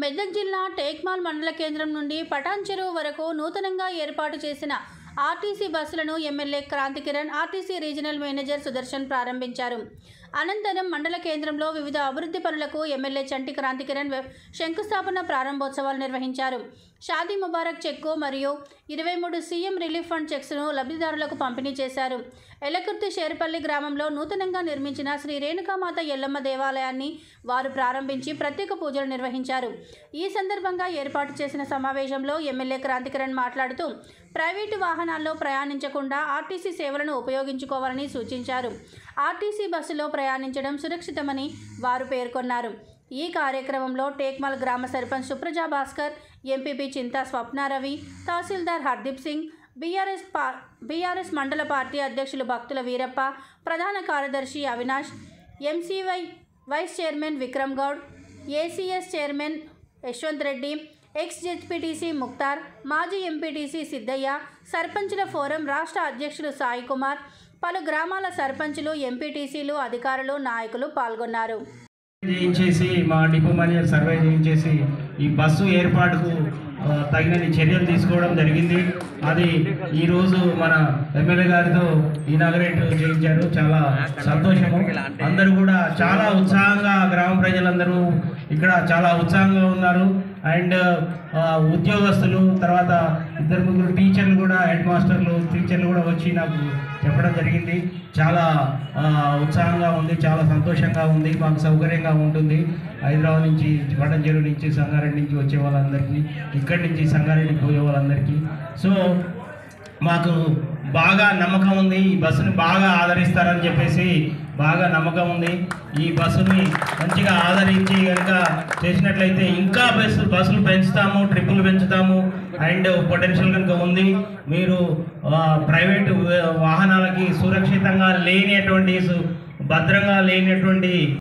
మెదక్ జిల్లా టేక్మాల్ మండల కేంద్రం నుండి పటాన్ చెరువు వరకు నూతనంగా ఏర్పాటు చేసిన ఆర్టీసీ బస్సులను MLA Kranti Kiran RTC regional manager Sudarshan ప్రారంభించారు అనంతరం మండల కేంద్రంలో వివిధ అభివృద్ధి పనులకు ఎమ్మెల్యే చంటి క్రాంతి కిరణ్ వె- శంకుస్థాపన ప్రారంభోత్సవాలు నిర్వహించారు షాదీ ముబారక్ చెక్కు మరియు ఇరవై మూడు సీఎం రిలీఫ్ ఫండ్ చెక్స్ను లబ్ధిదారులకు పంపిణీ చేశారు ఎలకుర్తి షేర్పల్లి గ్రామంలో నూతనంగా నిర్మించిన శ్రీ రేణుకామాత ఎల్లమ్మ దేవాలయాన్ని వారు ప్రారంభించి ప్రత్యేక పూజలు నిర్వహించారు ఈ సందర్భంగా ఏర్పాటు చేసిన సమావేశంలో ఎమ్మెల్యే క్రాంతికిరణ్ మాట్లాడుతూ ప్రైవేటు వాహనాల్లో ప్రయాణించకుండా ఆర్టీసీ సేవలను ఉపయోగించుకోవాలని సూచించారు ఆర్టీసీ బస్సులో ప్రయాణించడం సురక్షితమని వారు పేర్కొన్నారు ఈ కార్యక్రమంలో టేక్మల్ గ్రామ సర్పంచ్ సుప్రజా భాస్కర్ ఎంపీపీ చింతా స్వప్నారవి తహసీల్దార్ హర్దీప్ సింగ్ బీఆర్ఎస్ పా బీఆర్ఎస్ మండల పార్టీ అధ్యక్షులు భక్తుల వీరప్ప ప్రధాన కార్యదర్శి Avinash MCY vice chairman Vikram Goud ACS chairman Yashwant Reddy ex ZPTC Mukhtar మాజీ ఎంపీటీసీ సిద్ధయ్య సర్పంచుల ఫోరం రాష్ట్ర అధ్యక్షులు సాయి కుమార్ పలు గ్రామాల సర్పంచులు ఎంపీటీసీలు అధికారులు నాయకులు పాల్గొన్నారు చేయించేసి మా డిపో మేనేజర్ సర్వే చేయించేసి ఈ బస్సు ఏర్పాటుకు ఆ, తగినన్ని చర్యలు తీసుకోవడం జరిగింది అది ఈరోజు మన ఎమ్మెల్యే గారితో ఇనాగరేట్ చేయించారు చాలా సంతోషము అందరూ కూడా చాలా ఉత్సాహంగా గ్రామ ప్రజలందరూ ఇక్కడ చాలా ఉత్సాహంగా ఉన్నారు అండ్ ఆ, ఉద్యోగస్తులు తర్వాత ఇద్దరు ముగ్గురు టీచర్లు కూడా హెడ్ మాస్టర్లు టీచర్లు కూడా వచ్చి నాకు చెప్పడం జరిగింది చాలా ఆ, ఉత్సాహంగా ఉంది చాలా సంతోషంగా ఉంది మాకు సౌకర్యంగా ఉంటుంది హైదరాబాద్ నుంచి పటంచెరు నుంచి సంగారెడ్డి నుంచి వచ్చే వాళ్ళందరికీ ఇక్కడి నుంచి సంగారెడ్డి పోయే వాళ్ళందరికీ సో మాకు బాగా నమ్మకం ఉంది ఈ బస్సుని బాగా ఆదరిస్తారని చెప్పేసి బాగా నమ్మకం ఉంది ఈ బస్సుని మంచిగా ఆదరించి కనుక చేసినట్లయితే ఇంకా బస్సు బస్సులు పెంచుతాము ట్రిప్పులు పెంచుతాము అండ్ పొటెన్షియల్ కనుక ఉంది మీరు ఆ, ప్రైవేటు వాహనాలకి సురక్షితంగా లేనటువంటి సు- భద్రంగా లేనటువంటి